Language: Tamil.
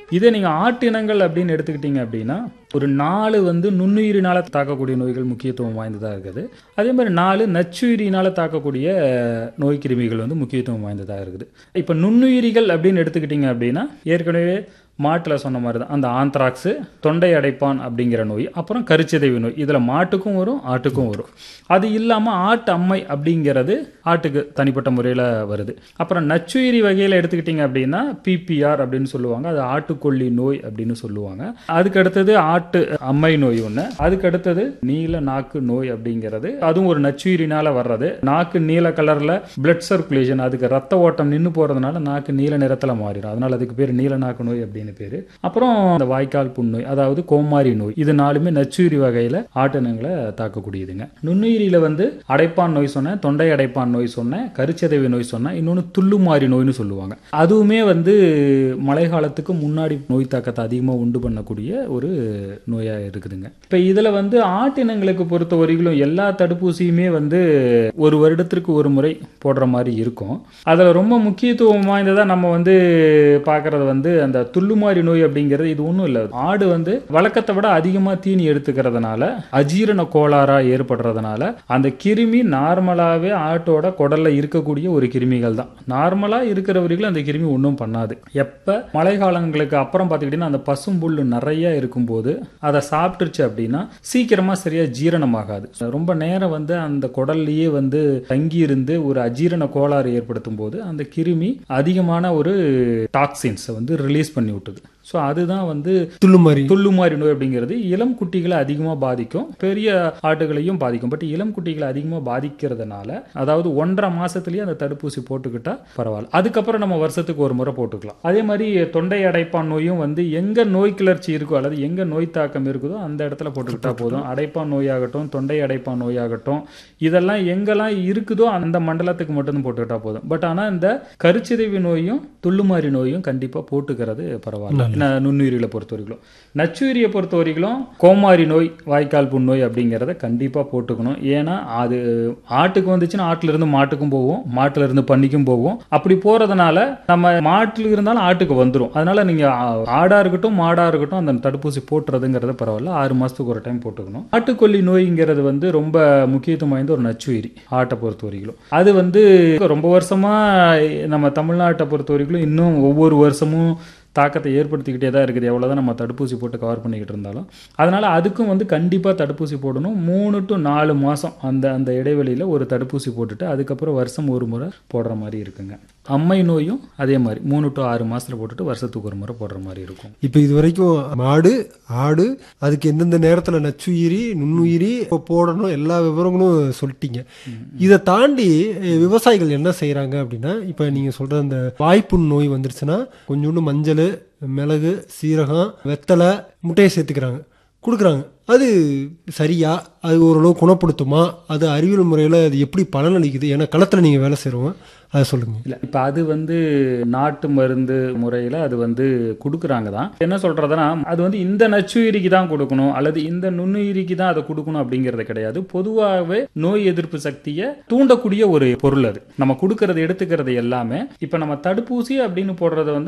இதே நீங்கள் ஆட்டினங்கள் அப்படின்னு எடுத்துக்கிட்டீங்க அப்படின்னா ஒரு நாலு வந்து நுண்ணுயிரினால் தாக்கக்கூடிய நோய்கள் முக்கியத்துவம் வாய்ந்ததாக இருக்குது அதே மாதிரி நாலு நச்சுயிரினால் தாக்கக்கூடிய நோய் கிருமிகள் வந்து முக்கியத்துவம் வாய்ந்ததாக இருக்குது இப்போ நுண்ணுயிரிகள் அப்படின்னு எடுத்துக்கிட்டிங்க அப்படின்னா ஏற்கனவே மாட்டில் சொன்ன மாதிரி தான் அந்த ஆந்த்ராக்ஸு தொண்டை அடைப்பான் அப்படிங்கிற நோய் அப்புறம் கருச்சிதைவு நோய் இதில் மாட்டுக்கும் வரும் ஆட்டுக்கும் வரும் அது இல்லாமல் ஆட்டு அம்மை அப்படிங்கிறது ஆட்டுக்கு தனிப்பட்ட முறையில் வருது அப்புறம் நச்சுயிரி வகையில் எடுத்துக்கிட்டிங்க அப்படின்னா பிபிஆர் அப்படின்னு சொல்லுவாங்க அது ஆட்டுக்கொல்லி நோய் அப்படின்னு சொல்லுவாங்க அதுக்கு அடுத்தது ஆட்டு அம்மை நோய் ஒன்று அதுக்கு அடுத்தது நீல நாக்கு நோய் அப்படிங்கிறது அதுவும் ஒரு நச்சுயிரினால் வர்றது நாக்கு நீல கலரில் பிளட் சர்க்குலேஷன் அதுக்கு ரத்த ஓட்டம் நின்று போகிறதுனால நாக்கு நீல நிறத்தில் மாறிடும் அதனால் அதுக்கு பேர் நீல நாக்கு நோய் அப்படின்னு பேர் அப்புறம் அந்த வாய்க்கால் புண்ணோய் அதாவது கோமாரி நோய் இது நாலுமே நச்சுயிரி வகையில் ஆட்டினங்களை தாக்கக்கூடியதுங்க நுண்ணுயிரியில் வந்து அடைப்பான் நோய் சொன்னேன் தொண்டை அடைப்பான் நோய் சொன்னேன் கருச்சதைவு நோய் சொன்னேன் இன்னொன்று துள்ளுமாறி நோய்னு சொல்லுவாங்க அதுவுமே வந்து மழை காலத்துக்கு முன்னாடி நோய் தாக்கத்தை அதிகமாக உண்டு பண்ணக்கூடிய ஒரு நோயாக இருக்குதுங்க இப்போ இதில் வந்து ஆட்டினங்களுக்கு பொறுத்த வரைக்கும் எல்லா தடுப்பூசியுமே வந்து ஒரு வருடத்திற்கு ஒரு முறை போடுற மாதிரி இருக்கும் அதில் ரொம்ப முக்கியத்துவம் வாய்ந்ததாக நம்ம வந்து பார்க்குறது வந்து அந்த துள்ளுமாறி நோய் அப்படிங்கிறது இது ஒன்றும் இல்லை ஆடு வந்து வழக்கத்தை விட அதிகமாக தீனி எடுத்துக்கிறதுனால அஜீரண கோளாறாக ஏற்படுறதுனால அந்த கிருமி நார்மலாகவே ஆட்டோட குடல்ல இருக்கக்கூடிய ஒரு கிருமிகள் தான் நார்மலாக இருக்கிறவர்களும் அந்த கிருமி ஒன்றும் பண்ணாது எப்போ மழை காலங்களுக்கு அப்புறம் பார்த்துக்கிட்டிங்கன்னா அந்த பசும்புல் நிறைய இருக்கும்போது அதை சாப்பிட்டுருச்சு அப்படின்னா சீக்கிரமாக சரியாக ஜீரணமாகாது ரொம்ப நேரம் வந்து அந்த குடல்லையே வந்து தங்கி இருந்து ஒரு அஜீரண கோளாறு ஏற்படுத்தும் போது அந்த கிருமி அதிகமான ஒரு டாக்ஸின்ஸை வந்து ரிலீஸ் பண்ணி விட்டுது ஸோ அதுதான் வந்து துள்ளுமாரி துள்ளுமாறி நோய் அப்படிங்கிறது இளம் குட்டிகளை அதிகமாக பாதிக்கும் பெரிய ஆட்டுகளையும் பாதிக்கும் பட் இளம் குட்டிகளை அதிகமாக பாதிக்கிறதுனால அதாவது ஒன்றரை மாசத்துலயே அந்த தடுப்பூசி போட்டுக்கிட்டா பரவாயில்ல அதுக்கப்புறம் நம்ம வருஷத்துக்கு ஒரு முறை போட்டுக்கலாம் அதே மாதிரி தொண்டை அடைப்பான் நோயும் வந்து எங்க நோய் கிளர்ச்சி இருக்கோ அல்லது எங்க நோய் தாக்கம் இருக்குதோ அந்த இடத்துல போட்டுக்கிட்டா போதும் அடைப்பான் நோயாகட்டும் தொண்டை அடைப்பான் நோயாகட்டும் இதெல்லாம் எங்கெல்லாம் இருக்குதோ அந்த மண்டலத்துக்கு மட்டும் போட்டுக்கிட்டா போதும் பட் ஆனால் இந்த கருச்சிதைவு நோயும் துள்ளுமாறி நோயும் கண்டிப்பாக போட்டுக்கிறது பரவாயில்ல ந- நுண்ணுயிரிகளை பொறுத்த வரைக்கும் நச்சுயிரியை பொறுத்த வரைக்கும் கோமாரி நோய் வாய்க்கால் புண்ணோய் அப்படிங்கிறத கண்டிப்பாக போட்டுக்கணும் ஏன்னா அது ஆட்டுக்கு வந்துச்சுன்னா ஆட்டுல இருந்து மாட்டுக்கும் போகும் மாட்டுல இருந்து பன்னிக்கும் போகும் அப்படி போறதுனால நம்ம மாட்டுல இருந்தாலும் ஆட்டுக்கு வந்துடும் அதனால நீங்க ஆ- ஆடா இருக்கட்டும் மாடா இருக்கட்டும் அந்த தடுப்பூசி போட்டுறதுங்கிறது பரவாயில்ல ஆறு மாசத்துக்கு ஒரு டைம் போட்டுக்கணும் ஆட்டுக்கொல்லி நோய்ங்கிறது வந்து ரொம்ப முக்கியத்துவம் வாய்ந்த ஒரு நச்சுயிரி ஆட்டை பொறுத்த வரைக்கும் அது வந்து ரொம்ப வருஷமா நம்ம தமிழ்நாட்டை பொறுத்த வரைக்கும் இன்னும் ஒவ்வொரு வருஷமும் தாக்கத்தை ஏற்படுத்திக்கிட்டே தான் இருக்குது எவ்வளோதான் நம்ம தடுப்பூசி போட்டு கவர் பண்ணிக்கிட்டு இருந்தாலும் அதனால் அதுக்கும் வந்து கண்டிப்பாக தடுப்பூசி போடணும் மூணு டு நாலு மாதம் அந்த அந்த இடைவெளியில் ஒரு தடுப்பூசி போட்டுட்டு அதுக்கப்புறம் வருஷம் ஒரு முறை போடுற மாதிரி இருக்குங்க அம்மை நோயும் அதே மாதிரி மூணு டு ஆறு மாதத்தில் போட்டுட்டு வருஷத்துக்கு ஒரு முறை போடுற மாதிரி இருக்கும் இப்போ இது வரைக்கும் மாடு ஆடு அதுக்கு எந்தெந்த நேரத்தில் நச்சுயிரி நுண்ணுயிரி இப்போ போடணும் எல்லா விவரங்களும் சொல்லிட்டீங்க இதை தாண்டி அஹ், விவசாயிகள் என்ன செய்கிறாங்க அப்படின்னா இப்போ நீங்கள் சொல்கிற அந்த வாய்ப்புண் நோய் வந்துருச்சுன்னா கொஞ்சோண்டு மஞ்சள் மிளகு சீரகம் வெத்தலை முட்டையை சேர்த்துக்கிறாங்க கொடுக்குறாங்க அது சரியா அது ஓரளவு குணப்படுத்துமா அது அறிவியல் முறையில் அது எப்படி பலனளிக்குது ஏன்னா களத்தில் நீங்கள் வேலை செய்கிறவங்க அதை சொல்லுங்கள் இல்லை இப்போ அது வந்து நாட்டு மருந்து முறையில் அது வந்து கொடுக்குறாங்க தான் என்ன சொல்கிறதுனா அது வந்து இந்த நச்சுயிரிக்கு தான் கொடுக்கணும் அல்லது இந்த நுண்ணுயிரிக்கு தான் அதை கொடுக்கணும் அப்படிங்கிறது கிடையாது பொதுவாகவே நோய் எதிர்ப்பு சக்தியை தூண்டக்கூடிய ஒரு பொருள் அது நம்ம கொடுக்கறது எடுத்துக்கிறது எல்லாமே இப்போ நம்ம தடுப்பூசி அப்படின்னு போடுறது வந்து